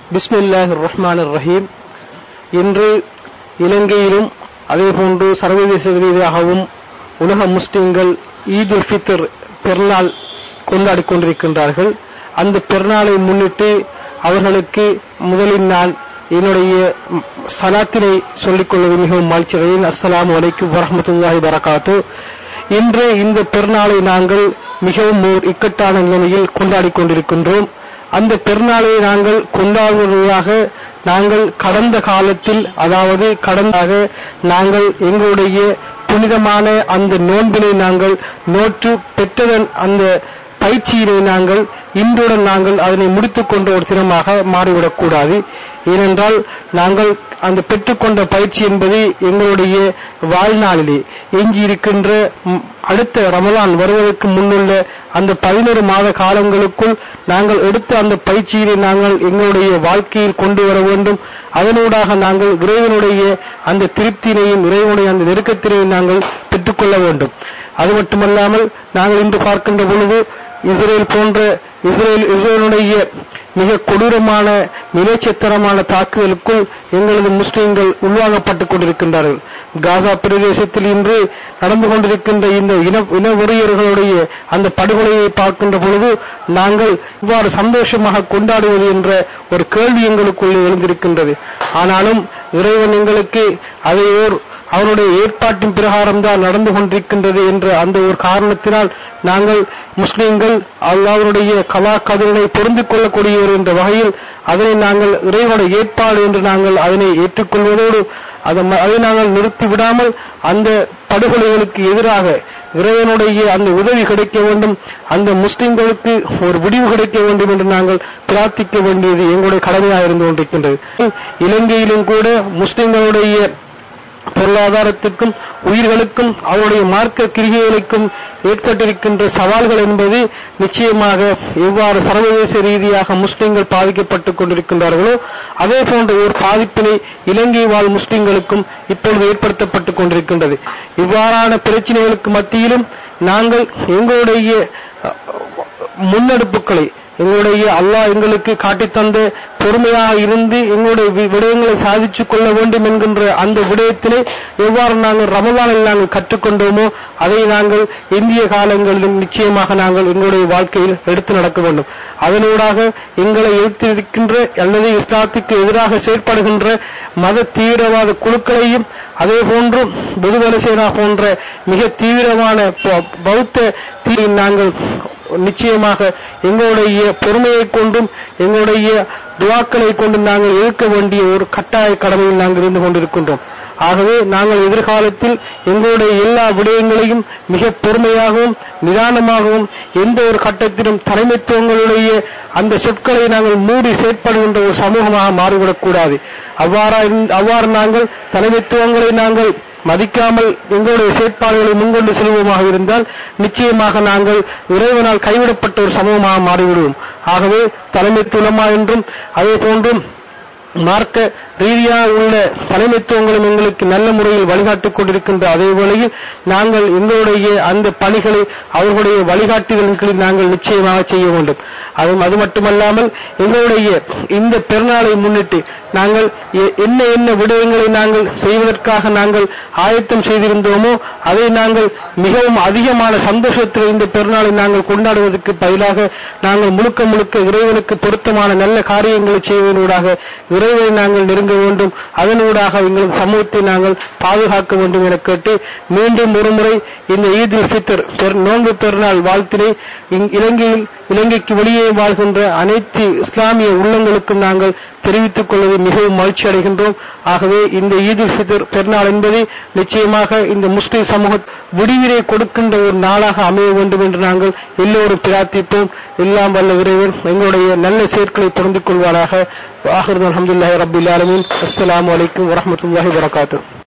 பிஸ்மில்லாஹ் ரஹ்மான் ரஹீம் இன்று இலங்கையிலும் அதேபோன்று சர்வதேச ரீதியாகவும் உலக முஸ்லிம்கள் ஈத் உல் ஃபித்ர் பெருநாள் கொண்டாடிக் கொண்டிருக்கின்றார்கள் அந்த பெருநாளை முன்னிட்டு அவர்களுக்கு முதலில் நான் என்னுடைய சலாத்தினை சொல்லிக் கொள்வது மிகவும் மகிழ்ச்சி அடைகிறேன் அஸ்ஸலாமு அலைக்கும் வரஹமத்துல்லாஹி வரகாத்து இன்று இந்த பெருநாளை நாங்கள் மிகவும் ஓர் இக்கட்டான நிலைமையில் கொண்டாடிக் கொண்டிருக்கின்றோம் அந்த பெருநாளை நாங்கள் கொண்டாடுவதாக நாங்கள் கடந்த காலத்தில் அதாவது கடந்தாக நாங்கள் எங்களுடைய புனிதமான அந்த நோன்பினை நாங்கள் நோற்று பெற்றதன் அந்த பயிற்சியினை நாங்கள் இன்றுடன் நாங்கள் அதனை முடித்துக் கொண்ட ஒரு தினமாக மாறிவிடக்கூடாது ஏனென்றால் நாங்கள் அந்த பெற்றுக்கொண்ட பயிற்சி என்பது எங்களுடைய வாழ்நாளிலே எஞ்சி இருக்கின்ற அடுத்த ரமலான் வருவதற்கு முன்னுள்ள அந்த பதினொரு மாத காலங்களுக்குள் நாங்கள் எடுத்த அந்த பயிற்சியினை நாங்கள் எங்களுடைய வாழ்க்கையில் கொண்டு வர வேண்டும் அதனூடாக நாங்கள் இறைவனுடைய அந்த திருப்தியினையும் இறைவனுடைய அந்த நெருக்கத்தினையும் நாங்கள் பெற்றுக்கொள்ள வேண்டும் அது மட்டுமல்லாமல் நாங்கள் இன்று பார்க்கின்ற பொழுது இஸ்ரேல் போன்ற இஸ்ரேல் இஸ்ரேலுடைய மிக கொடூரமான நிலைச்சத்தரமான தாக்குதலுக்குள் எங்களது முஸ்லிம்கள் உள்வாங்கப்பட்டுக் கொண்டிருக்கின்றார்கள் காசா பிரதேசத்தில் இன்று நடந்து கொண்டிருக்கின்ற இந்த இன இனவெறியர்களுடைய அந்த படுகொலையை பார்க்கின்ற பொழுது நாங்கள் இவ்வாறு சந்தோஷமாக கொண்டாடுவது என்ற ஒரு கேள்வி எங்களுக்குள்ளே எழுந்திருக்கின்றது ஆனாலும் இறைவன் எங்களுக்கு அதை ஓர் அவருடைய ஏற்பாட்டின் பிரகாரம் தான் நடந்து கொண்டிருக்கின்றது என்ற அந்த ஒரு காரணத்தினால் நாங்கள் முஸ்லிம்கள் அல்லாவுடைய கலா கதிரை பொருந்திக் கொள்ளக்கூடியவர் என்ற வகையில் அதனை நாங்கள் இறைவனுடைய ஏற்பாடு என்று நாங்கள் அதனை ஏற்றுக்கொள்வதோடு அதை நாங்கள் நிறுத்தி விடாமல் அந்த படுகொலைகளுக்கு எதிராக இறைவனுடைய அந்த உதவி கிடைக்க வேண்டும் அந்த முஸ்லிம்களுக்கு ஒரு விடிவு கிடைக்க வேண்டும் என்று நாங்கள் பிரார்த்திக்க வேண்டியது எங்களுடைய கடமையாக இருந்து கொண்டிருக்கின்றது இலங்கையிலும் கூட முஸ்லிம்களுடைய பொருளாதாரத்துக்கும் உயிர்களுக்கும் அவருடைய மார்க்க கிரிகைகளுக்கும் ஏற்பட்டிருக்கின்ற சவால்கள் என்பது நிச்சயமாக எவ்வாறு சர்வதேச ரீதியாக முஸ்லிம்கள் பாதிக்கப்பட்டுக் கொண்டிருக்கின்றார்களோ அதே போன்ற ஒரு பாதிப்பினை இலங்கை வாழ் முஸ்லிம்களுக்கும் இப்பொழுது ஏற்படுத்தப்பட்டுக் கொண்டிருக்கின்றது இவ்வாறான பிரச்சனைகளுக்கு மத்தியிலும் நாங்கள் எங்களுடைய முன்னெடுப்புகளை எங்களுடைய அல்லாஹ் எங்களுக்கு காட்டித்தந்த பொறுமையாக இருந்து எங்களுடைய விடயங்களை சாதித்துக் கொள்ள வேண்டும் என்கின்ற அந்த விடயத்தினை எவ்வாறு நாங்கள் ரமதானில் நாங்கள் கற்றுக்கொண்டோமோ அதை நாங்கள் இந்திய காலங்களிலும் நிச்சயமாக நாங்கள் எங்களுடைய வாழ்க்கையில் எடுத்து நடக்க வேண்டும் அதனூடாக எங்களை எழுத்திருக்கின்ற அல்லது இஸ்லாத்துக்கு எதிராக செயற்படுகின்ற மத தீவிரவாத குழுக்களையும் அதே போன்று புதுவலசேனா போன்ற மிக தீவிரமான பௌத்த தீ நாங்கள் நிச்சயமாக எங்களுடைய பொறுமையை கொண்டும் எங்களுடைய துவாக்களை கொண்டும் நாங்கள் இருக்க வேண்டிய ஒரு கட்டாய கடமையில் நாங்கள் இருந்து கொண்டிருக்கின்றோம் ஆகவே நாங்கள் எதிர்காலத்தில் எங்களுடைய எல்லா விடயங்களையும் மிக பொறுமையாகவும் நிதானமாகவும் எந்த ஒரு கட்டத்திலும் தலைமைத்துவங்களுடைய அந்த சொற்களை நாங்கள் மூடி செயற்படுகின்ற ஒரு சமூகமாக மாறிவிடக்கூடாது அவ்வாறா அவ்வாறு நாங்கள் தலைமைத்துவங்களை நாங்கள் மதிக்காமல் எங்களுடைய செயற்பாடுகளை முன்கொண்டு செல்வோமாக இருந்தால் நிச்சயமாக நாங்கள் இறைவனால் கைவிடப்பட்ட ஒரு சமூகமாக மாறிவிடுவோம் ஆகவே தலைமைத்துவமா என்றும் அதே போன்றும் மார்க்க ரீதியாக உள்ள தலைமைத்துவங்களும் எங்களுக்கு நல்ல முறையில் வழிகாட்டிக் கொண்டிருக்கின்ற அதே வேளையில் நாங்கள் எங்களுடைய அந்த பணிகளை அவர்களுடைய வழிகாட்டுதலின் கீழ் நாங்கள் நிச்சயமாக செய்ய வேண்டும் அது அது மட்டுமல்லாமல் எங்களுடைய இந்த பெருநாளை முன்னிட்டு நாங்கள் என்ன என்ன விடயங்களை நாங்கள் செய்வதற்காக நாங்கள் ஆயத்தம் செய்திருந்தோமோ அதை நாங்கள் மிகவும் அதிகமான சந்தோஷத்தில் இந்த பெருநாளை நாங்கள் கொண்டாடுவதற்கு பதிலாக நாங்கள் முழுக்க முழுக்க இறைவனுக்கு பொருத்தமான நல்ல காரியங்களை செய்வதனூடாக இறைவனை நாங்கள் நெருங்க வேண்டும் அதனூடாக எங்களது சமூகத்தை நாங்கள் பாதுகாக்க வேண்டும் என கேட்டு மீண்டும் ஒருமுறை இந்த ஈத் உல் ஃபித்தர் நோன்பு பெருநாள் வாழ்த்தினை இலங்கையில் இலங்கைக்கு வெளியே வாழ்கின்ற அனைத்து இஸ்லாமிய உள்ளங்களுக்கும் நாங்கள் தெரிவித்துக் கொள்வது மிகவும் மகிழ்ச்சி அடைகின்றோம் ஆகவே இந்த ஈத் உல் ஃபித்தர் பெருநாள் என்பது நிச்சயமாக இந்த முஸ்லிம் சமூக விடிவினை கொடுக்கின்ற ஒரு நாளாக அமைய வேண்டும் என்று நாங்கள் எல்லோரும் பிரார்த்திப்போம் எல்லாம் வல்ல இறைவன் எங்களுடைய நல்ல செயற்களை பொருந்திக் கொள்வாராக ஆஹிர் அலமதுல்லாஹி ரபில் ஆலமின் அஸ்லாம் வலைக்கம் வரமத்துல்லாஹி வரகாத்து